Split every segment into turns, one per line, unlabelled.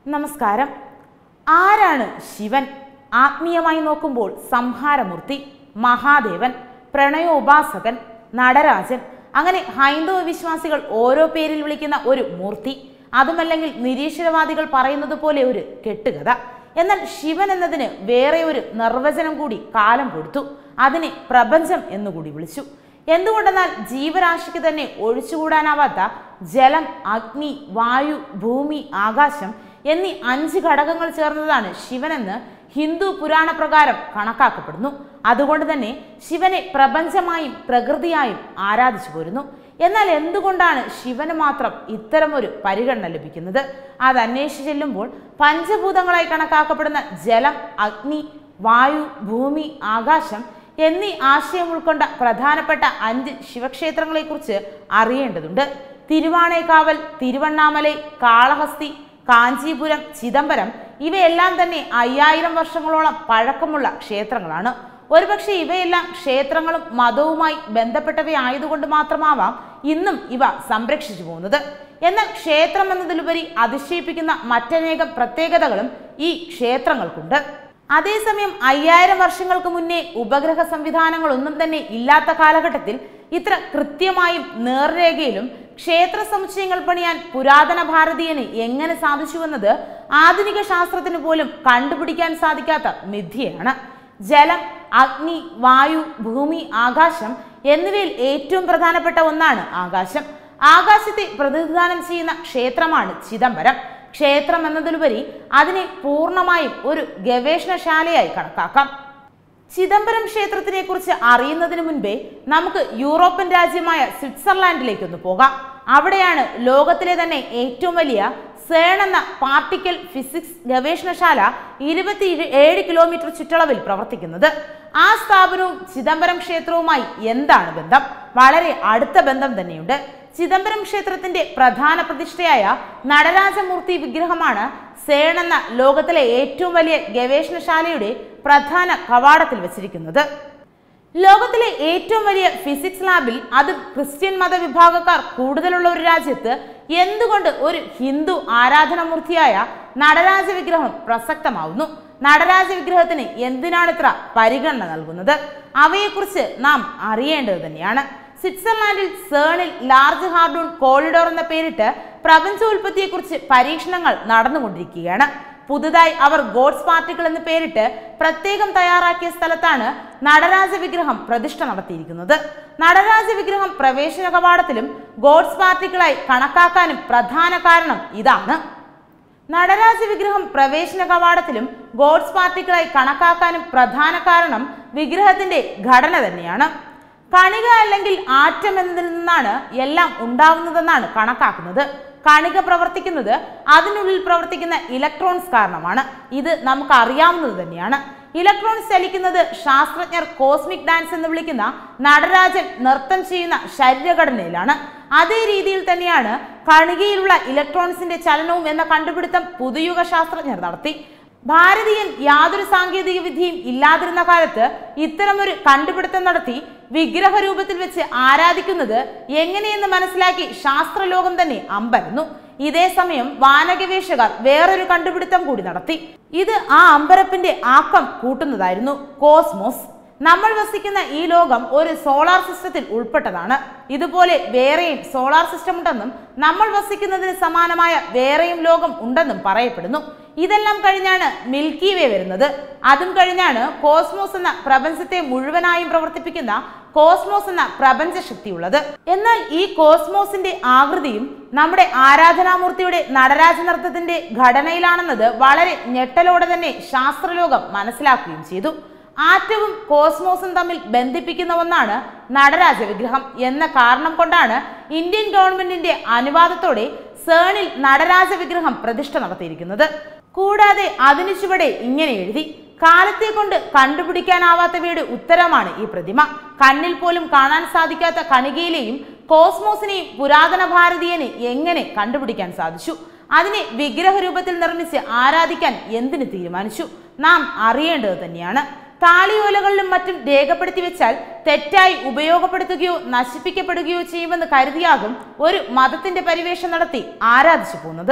നമസ്കാരം ആരാണ് ശിവൻ ആത്മീയമായി നോക്കുമ്പോൾ സംഹാരമൂർത്തി മഹാദേവൻ പ്രണയോപാസകൻ നടരാജൻ അങ്ങനെ ഹൈന്ദവ വിശ്വാസികൾ ഓരോ പേരിൽ വിളിക്കുന്ന ഒരു മൂർത്തി അതുമല്ലെങ്കിൽ നിരീശ്വരവാദികൾ പറയുന്നത് പോലെ ഒരു കെട്ടുകഥ എന്നാൽ ശിവൻ എന്നതിന് വേറെ ഒരു നിർവചനം കൂടി കാലം കൊടുത്തു അതിനെ പ്രപഞ്ചം എന്നുകൂടി വിളിച്ചു എന്തുകൊണ്ടെന്നാൽ ജീവരാശിക്ക് തന്നെ ഒഴിച്ചുകൂടാനാവാത്ത ജലം അഗ്നി വായു ഭൂമി ആകാശം എന്നീ അഞ്ച് ഘടകങ്ങൾ ചേർന്നതാണ് ശിവനെന്ന് ഹിന്ദു പുരാണ പ്രകാരം കണക്കാക്കപ്പെടുന്നു അതുകൊണ്ട് തന്നെ ശിവനെ പ്രപഞ്ചമായും പ്രകൃതിയായും ആരാധിച്ചു പോരുന്നു എന്നാൽ എന്തുകൊണ്ടാണ് ശിവന് മാത്രം ഇത്തരമൊരു പരിഗണന ലഭിക്കുന്നത് അത് അന്വേഷിച്ച് ചെല്ലുമ്പോൾ പഞ്ചഭൂതങ്ങളായി കണക്കാക്കപ്പെടുന്ന ജലം അഗ്നി വായു ഭൂമി ആകാശം എന്നീ ആശയം ഉൾക്കൊണ്ട പ്രധാനപ്പെട്ട അഞ്ച് ശിവക്ഷേത്രങ്ങളെക്കുറിച്ച് അറിയേണ്ടതുണ്ട് തിരുവാണേക്കാവൽ തിരുവണ്ണാമലൈ കാളഹസ്തി കാഞ്ചീപുരം ചിദംബരം ഇവയെല്ലാം തന്നെ അയ്യായിരം വർഷങ്ങളോളം പഴക്കമുള്ള ക്ഷേത്രങ്ങളാണ് ഒരുപക്ഷെ ഇവയെല്ലാം ക്ഷേത്രങ്ങളും മതവുമായി ബന്ധപ്പെട്ടവയായതുകൊണ്ട് മാത്രമാവാം ഇന്നും ഇവ സംരക്ഷിച്ചു പോകുന്നത് എന്നാൽ ക്ഷേത്രം എന്നതിലുപരി അതിശയിപ്പിക്കുന്ന മറ്റനേകം പ്രത്യേകതകളും ഈ ക്ഷേത്രങ്ങൾക്കുണ്ട് അതേസമയം അയ്യായിരം വർഷങ്ങൾക്ക് മുന്നേ ഉപഗ്രഹ സംവിധാനങ്ങളൊന്നും തന്നെ ഇല്ലാത്ത കാലഘട്ടത്തിൽ ഇത്ര കൃത്യമായും നേർരേഖയിലും ക്ഷേത്ര സമുച്ചയങ്ങൾ പണിയാൻ പുരാതന ഭാരതീയന് എങ്ങനെ സാധിച്ചുവെന്നത് ആധുനിക ശാസ്ത്രത്തിന് പോലും കണ്ടുപിടിക്കാൻ സാധിക്കാത്ത മിഥ്യയാണ് ജലം അഗ്നി വായു ഭൂമി ആകാശം എന്നിവയിൽ ഏറ്റവും പ്രധാനപ്പെട്ട ഒന്നാണ് ആകാശം ആകാശത്തെ പ്രതിനിധാനം ചെയ്യുന്ന ക്ഷേത്രമാണ് ചിദംബരം ക്ഷേത്രം എന്നതിലുപരി അതിനെ പൂർണ്ണമായും ഒരു ഗവേഷണശാലയായി കണക്കാക്കാം ചിദംബരം ക്ഷേത്രത്തിനെ കുറിച്ച് അറിയുന്നതിന് മുൻപേ നമുക്ക് യൂറോപ്യൻ രാജ്യമായ സ്വിറ്റ്സർലാൻഡിലേക്കൊന്ന് പോകാം അവിടെയാണ് ലോകത്തിലെ തന്നെ ഏറ്റവും വലിയ സേൺ എന്ന പാർട്ടിക്കൽ ഫിസിക്സ് ഗവേഷണശാല ഇരുപത്തി ഏഴ് കിലോമീറ്റർ ചുറ്റളവിൽ പ്രവർത്തിക്കുന്നത് ആ സ്ഥാപനവും ചിദംബരം ക്ഷേത്രവുമായി എന്താണ് ബന്ധം വളരെ അടുത്ത ബന്ധം തന്നെയുണ്ട് ചിദംബരം ക്ഷേത്രത്തിന്റെ പ്രധാന പ്രതിഷ്ഠയായ നടരാജമൂർത്തി വിഗ്രഹമാണ് സേൺ എന്ന ലോകത്തിലെ ഏറ്റവും വലിയ ഗവേഷണശാലയുടെ പ്രധാന കവാടത്തിൽ വച്ചിരിക്കുന്നത് ലോകത്തിലെ ഏറ്റവും വലിയ ഫിസിക്സ് ലാബിൽ അത് ക്രിസ്ത്യൻ മതവിഭാഗക്കാർ കൂടുതലുള്ള ഒരു രാജ്യത്ത് എന്തുകൊണ്ട് ഒരു ഹിന്ദു ആരാധനാമൂർത്തിയായ നടരാജ വിഗ്രഹം പ്രസക്തമാവുന്നു നടരാജ വിഗ്രഹത്തിന് എന്തിനാണ് ഇത്ര പരിഗണന നൽകുന്നത് അവയെക്കുറിച്ച് നാം അറിയേണ്ടത് തന്നെയാണ് സ്വിറ്റ്സർലാൻഡിൽ സേണിൽ ലാർജ് ഹാർഡൂൺ കോളിഡോർ എന്ന പേരിട്ട് പ്രപഞ്ചോൽപത്തിയെക്കുറിച്ച് പരീക്ഷണങ്ങൾ നടന്നുകൊണ്ടിരിക്കുകയാണ് പുതുതായി അവർ ഗോഡ്സ് പാർട്ടിക്കിൾ എന്ന് പേരിട്ട് പ്രത്യേകം തയ്യാറാക്കിയ സ്ഥലത്താണ് നടരാജ വിഗ്രഹം പ്രതിഷ്ഠ നടത്തിയിരിക്കുന്നത് നടരാജ വിഗ്രഹം പ്രവേശന കവാടത്തിലും ഗോഡ്സ് പാർട്ടിക്കിളായി കണക്കാക്കാനും പ്രധാന കാരണം ഇതാണ് നടരാജ വിഗ്രഹം പ്രവേശന കവാടത്തിലും ഗോഡ്സ് പാർട്ടിക്കിളായി കണക്കാക്കാനും പ്രധാന കാരണം വിഗ്രഹത്തിന്റെ ഘടന തന്നെയാണ് കണിക അല്ലെങ്കിൽ ആറ്റം എന്നതിൽ നിന്നാണ് എല്ലാം ഉണ്ടാവുന്നതെന്നാണ് കണക്കാക്കുന്നത് കണിക പ്രവർത്തിക്കുന്നത് അതിനുള്ളിൽ പ്രവർത്തിക്കുന്ന ഇലക്ട്രോൺസ് കാരണമാണ് ഇത് നമുക്ക് അറിയാവുന്നത് തന്നെയാണ് ഇലക്ട്രോൺസ് ചലിക്കുന്നത് ശാസ്ത്രജ്ഞർ കോസ്മിക് ഡാൻസ് എന്ന് വിളിക്കുന്ന നടരാജൻ നൃത്തം ചെയ്യുന്ന ശരീരഘടനയിലാണ് അതേ രീതിയിൽ തന്നെയാണ് കണികയിലുള്ള ഇലക്ട്രോൺസിന്റെ ചലനവും എന്ന കണ്ടുപിടുത്തം പുതുയുഗ ശാസ്ത്രജ്ഞർ നടത്തി ഭാരതീയൻ യാതൊരു സാങ്കേതിക വിദ്യയും ഇല്ലാതിരുന്ന കാലത്ത് ഇത്തരമൊരു കണ്ടുപിടുത്തം നടത്തി വിഗ്രഹ രൂപത്തിൽ വെച്ച് ആരാധിക്കുന്നത് എങ്ങനെയെന്ന് മനസ്സിലാക്കി ശാസ്ത്രലോകം തന്നെ അമ്പരന്നു ഇതേ സമയം വാനഗവേഷകർ വേറൊരു കണ്ടുപിടുത്തം കൂടി നടത്തി ഇത് ആ അമ്പരപ്പിന്റെ ആക്കം കൂട്ടുന്നതായിരുന്നു കോസ്മോസ് നമ്മൾ വസിക്കുന്ന ഈ ലോകം ഒരു സോളാർ സിസ്റ്റത്തിൽ ഉൾപ്പെട്ടതാണ് ഇതുപോലെ വേറെയും സോളാർ സിസ്റ്റം ഉണ്ടെന്നും നമ്മൾ വസിക്കുന്നതിന് സമാനമായ വേറെയും ലോകം ഉണ്ടെന്നും പറയപ്പെടുന്നു ഇതെല്ലാം കഴിഞ്ഞാണ് മിൽക്കി വേ വരുന്നത് അതും കഴിഞ്ഞാണ് കോസ്മോസ് എന്ന പ്രപഞ്ചത്തെ മുഴുവനായും പ്രവർത്തിപ്പിക്കുന്ന കോസ്മോസ് എന്ന പ്രപഞ്ച ശക്തിയുള്ളത് എന്നാൽ ഈ കോസ്മോസിന്റെ ആകൃതിയും നമ്മുടെ ആരാധനാമൂർത്തിയുടെ നടരാജ നൃത്തത്തിന്റെ ഘടനയിലാണെന്നത് വളരെ ഞെട്ടലോടെ തന്നെ ശാസ്ത്രലോകം മനസ്സിലാക്കുകയും ചെയ്തു ആറ്റവും കോസ്മോസും തമ്മിൽ ബന്ധിപ്പിക്കുന്ന ഒന്നാണ് നടരാജ വിഗ്രഹം എന്ന കാരണം കൊണ്ടാണ് ഇന്ത്യൻ ഗവൺമെന്റിന്റെ അനുവാദത്തോടെ സേണിൽ നടരാജ വിഗ്രഹം പ്രതിഷ്ഠ നടത്തിയിരിക്കുന്നത് കൂടാതെ അതിനു ചുവടെ ഇങ്ങനെ എഴുതി കാലത്തെ കൊണ്ട് കണ്ടുപിടിക്കാനാവാത്തവയുടെ ഉത്തരമാണ് ഈ പ്രതിമ കണ്ണിൽ പോലും കാണാൻ സാധിക്കാത്ത കണികയിലെയും കോസ്മോസിനെയും പുരാതന ഭാരതീയന് എങ്ങനെ കണ്ടുപിടിക്കാൻ സാധിച്ചു അതിനെ വിഗ്രഹ രൂപത്തിൽ നിർമ്മിച്ച് ആരാധിക്കാൻ എന്തിന് തീരുമാനിച്ചു നാം അറിയേണ്ടത് തന്നെയാണ് താളിയോലകളിലും മറ്റും രേഖപ്പെടുത്തി വെച്ചാൽ തെറ്റായി ഉപയോഗപ്പെടുത്തുകയോ നശിപ്പിക്കപ്പെടുകയോ ചെയ്യുമെന്ന് കരുതിയാകും ഒരു മതത്തിന്റെ പരിവേഷം നടത്തി ആരാധിച്ചു പോകുന്നത്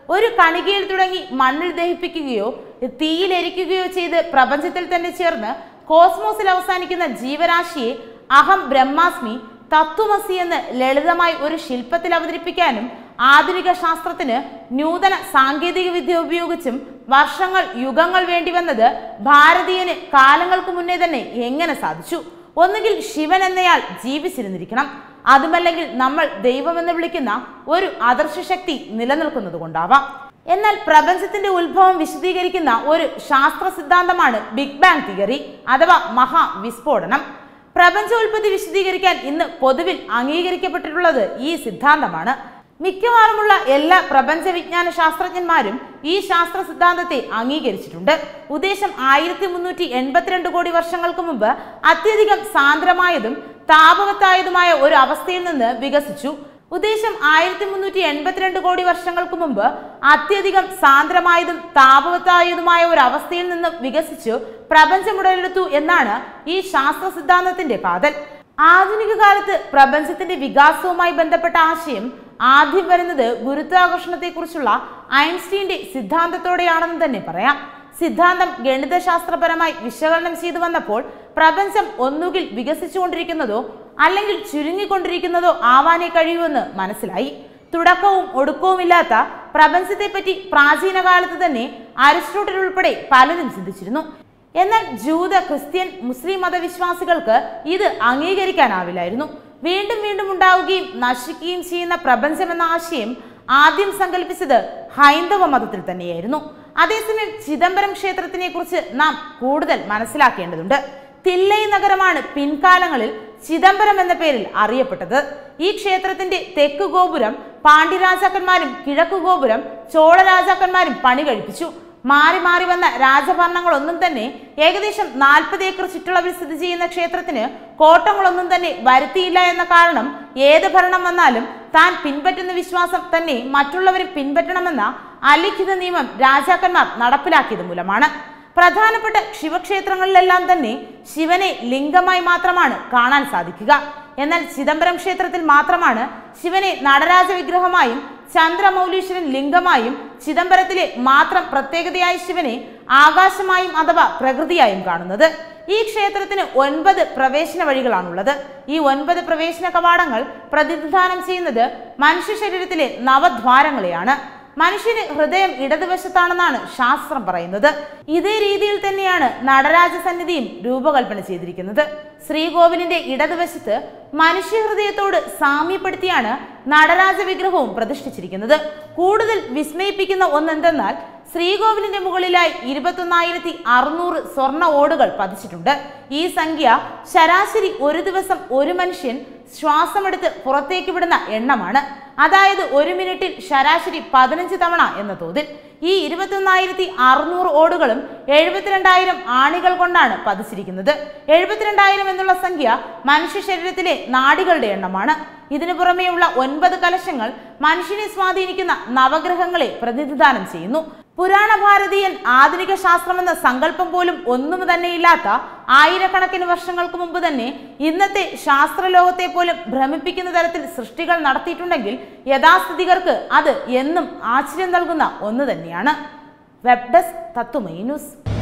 ഒരു കണികയിൽ തുടങ്ങി മണ്ണിൽ ദഹിപ്പിക്കുകയോ തീയിലെരിക്കുകയോ ചെയ്ത് പ്രപഞ്ചത്തിൽ തന്നെ ചേർന്ന് കോസ്മോസിൽ അവസാനിക്കുന്ന ജീവരാശിയെ അഹം ബ്രഹ്മാസ്മി തത്വമസി എന്ന് ലളിതമായി ഒരു ശില്പത്തിൽ അവതരിപ്പിക്കാനും ആധുനിക ശാസ്ത്രത്തിന് നൂതന സാങ്കേതിക വിദ്യ ഉപയോഗിച്ചും വർഷങ്ങൾ യുഗങ്ങൾ വേണ്ടി വന്നത് ഭാരതീയന് കാലങ്ങൾക്ക് മുന്നേ തന്നെ എങ്ങനെ സാധിച്ചു ഒന്നുകിൽ ശിവൻ എന്നയാൾ ജീവിച്ചിരുന്നിരിക്കണം അതുമല്ലെങ്കിൽ നമ്മൾ ദൈവമെന്ന് വിളിക്കുന്ന ഒരു അദർശ ശക്തി നിലനിൽക്കുന്നത് കൊണ്ടാവാം എന്നാൽ പ്രപഞ്ചത്തിന്റെ ഉത്ഭവം വിശദീകരിക്കുന്ന ഒരു ശാസ്ത്ര സിദ്ധാന്തമാണ് ബിഗ് ബാങ് തിയറി അഥവാ മഹാവിസ്ഫോടനം പ്രപഞ്ചോൽപത്തി വിശദീകരിക്കാൻ ഇന്ന് പൊതുവിൽ അംഗീകരിക്കപ്പെട്ടിട്ടുള്ളത് ഈ സിദ്ധാന്തമാണ് മിക്കവാറുമുള്ള എല്ലാ പ്രപഞ്ച വിജ്ഞാന ശാസ്ത്രജ്ഞന്മാരും ഈ ശാസ്ത്ര സിദ്ധാന്തത്തെ അംഗീകരിച്ചിട്ടുണ്ട് ഉദ്ദേശം ആയിരത്തി മുന്നൂറ്റി എൺപത്തിരണ്ട് കോടി വർഷങ്ങൾക്ക് മുമ്പ് അത്യധികം സാന്ദ്രമായതും താപവത്തായതുമായ ഒരു അവസ്ഥയിൽ നിന്ന് വികസിച്ചു ഉദ്ദേശം ആയിരത്തി മുന്നൂറ്റി എൺപത്തിരണ്ട് കോടി വർഷങ്ങൾക്ക് മുമ്പ് അത്യധികം സാന്ദ്രമായതും താപവത്തായതുമായ ഒരു അവസ്ഥയിൽ നിന്ന് വികസിച്ചു പ്രപഞ്ചം ഉടലെടുത്തു എന്നാണ് ഈ ശാസ്ത്ര സിദ്ധാന്തത്തിന്റെ കാതൽ ആധുനിക കാലത്ത് പ്രപഞ്ചത്തിന്റെ വികാസവുമായി ബന്ധപ്പെട്ട ആശയം ആദ്യം വരുന്നത് ഗുരുത്വാകർഷണത്തെക്കുറിച്ചുള്ള ഐൻസ്റ്റീന്റെ സിദ്ധാന്തത്തോടെയാണെന്ന് തന്നെ പറയാം സിദ്ധാന്തം ഗണിതശാസ്ത്രപരമായി വിശകലനം ചെയ്തു വന്നപ്പോൾ പ്രപഞ്ചം ഒന്നുകിൽ വികസിച്ചുകൊണ്ടിരിക്കുന്നതോ അല്ലെങ്കിൽ ചുരുങ്ങിക്കൊണ്ടിരിക്കുന്നതോ ആവാനേ കഴിയുമെന്ന് മനസ്സിലായി തുടക്കവും ഒടുക്കവുമില്ലാത്ത പ്രപഞ്ചത്തെപ്പറ്റി പ്രാചീന കാലത്ത് തന്നെ അരിസ്റ്റോട്ടിൽ ഉൾപ്പെടെ പലരും ചിന്തിച്ചിരുന്നു എന്നാൽ ജൂത ക്രിസ്ത്യൻ മുസ്ലിം മതവിശ്വാസികൾക്ക് ഇത് അംഗീകരിക്കാനാവില്ലായിരുന്നു വീണ്ടും വീണ്ടും ഉണ്ടാവുകയും നശിക്കുകയും ചെയ്യുന്ന പ്രപഞ്ചം എന്ന ആശയം ആദ്യം സങ്കല്പിച്ചത് ഹൈന്ദവ മതത്തിൽ തന്നെയായിരുന്നു അതേസമയം ചിദംബരം ക്ഷേത്രത്തിനെ കുറിച്ച് നാം കൂടുതൽ മനസ്സിലാക്കേണ്ടതുണ്ട് തില്ലൈ നഗരമാണ് പിൻകാലങ്ങളിൽ ചിദംബരം എന്ന പേരിൽ അറിയപ്പെട്ടത് ഈ ക്ഷേത്രത്തിന്റെ തെക്ക് ഗോപുരം പാണ്ഡ്യരാജാക്കന്മാരും കിഴക്ക് ഗോപുരം ചോള രാജാക്കന്മാരും പണി കഴിപ്പിച്ചു മാറി മാറി വന്ന രാജഭരണങ്ങളൊന്നും തന്നെ ഏകദേശം നാൽപ്പത് ഏക്കർ ചുറ്റളവിൽ സ്ഥിതി ചെയ്യുന്ന ക്ഷേത്രത്തിന് കോട്ടങ്ങളൊന്നും തന്നെ വരുത്തിയില്ല എന്ന കാരണം ഏത് ഭരണം വന്നാലും താൻ പിൻപറ്റുന്ന വിശ്വാസം തന്നെ മറ്റുള്ളവരും പിൻപറ്റണമെന്ന അലിഖിത നിയമം രാജാക്കന്മാർ നടപ്പിലാക്കിയത് മൂലമാണ് പ്രധാനപ്പെട്ട ശിവക്ഷേത്രങ്ങളിലെല്ലാം തന്നെ ശിവനെ ലിംഗമായി മാത്രമാണ് കാണാൻ സാധിക്കുക എന്നാൽ ചിദംബരം ക്ഷേത്രത്തിൽ മാത്രമാണ് ശിവനെ നടരാജ വിഗ്രഹമായും ചന്ദ്രമൗലീശ്വരൻ ലിംഗമായും ചിദംബരത്തിലെ മാത്രം പ്രത്യേകതയായ ശിവനെ ആകാശമായും അഥവാ പ്രകൃതിയായും കാണുന്നത് ഈ ക്ഷേത്രത്തിന് ഒൻപത് പ്രവേശന വഴികളാണുള്ളത് ഈ ഒൻപത് പ്രവേശന കവാടങ്ങൾ പ്രതിനിധാനം ചെയ്യുന്നത് മനുഷ്യ ശരീരത്തിലെ നവദ്വാരങ്ങളെയാണ് മനുഷ്യന് ഹൃദയം ഇടതുവശത്താണെന്നാണ് ശാസ്ത്രം പറയുന്നത് ഇതേ രീതിയിൽ തന്നെയാണ് നടരാജ സന്നിധിയും രൂപകൽപ്പന ചെയ്തിരിക്കുന്നത് ശ്രീകോവിലിന്റെ ഇടതുവശത്ത് മനുഷ്യ ഹൃദയത്തോട് സാമ്യപ്പെടുത്തിയാണ് നടരാജ വിഗ്രഹവും പ്രതിഷ്ഠിച്ചിരിക്കുന്നത് കൂടുതൽ വിസ്മയിപ്പിക്കുന്ന ഒന്നെന്തെന്നാൽ ശ്രീകോവിലിന്റെ മുകളിലായി ഇരുപത്തൊന്നായിരത്തി അറുന്നൂറ് സ്വർണ്ണ ഓടുകൾ പതിച്ചിട്ടുണ്ട് ഈ സംഖ്യ ശരാശരി ഒരു ദിവസം ഒരു മനുഷ്യൻ ശ്വാസമെടുത്ത് പുറത്തേക്ക് വിടുന്ന എണ്ണമാണ് അതായത് ഒരു മിനിറ്റിൽ ശരാശരി പതിനഞ്ച് തവണ എന്ന തോതിൽ ഈ ഇരുപത്തൊന്നായിരത്തി അറുന്നൂറ് ഓടുകളും എഴുപത്തിരണ്ടായിരം ആണികൾ കൊണ്ടാണ് പതിച്ചിരിക്കുന്നത് എഴുപത്തിരണ്ടായിരം എന്നുള്ള സംഖ്യ മനുഷ്യ ശരീരത്തിലെ നാടികളുടെ എണ്ണമാണ് ഇതിനു പുറമെയുള്ള ഒൻപത് കലശങ്ങൾ മനുഷ്യനെ സ്വാധീനിക്കുന്ന നവഗ്രഹങ്ങളെ പ്രതിനിധാനം ചെയ്യുന്നു പുരാണ ഭാരതീയൻ ആധുനിക ശാസ്ത്രമെന്ന സങ്കല്പം പോലും ഒന്നും തന്നെയില്ലാത്ത ആയിരക്കണക്കിന് വർഷങ്ങൾക്ക് മുമ്പ് തന്നെ ഇന്നത്തെ ശാസ്ത്രലോകത്തെ പോലും ഭ്രമിപ്പിക്കുന്ന തരത്തിൽ സൃഷ്ടികൾ നടത്തിയിട്ടുണ്ടെങ്കിൽ യഥാസ്ഥിതികർക്ക് അത് എന്നും ആശ്ചര്യം നൽകുന്ന ഒന്ന് തന്നെയാണ് വെബ് ഡെസ്ക് തത്വമൈ ന്യൂസ്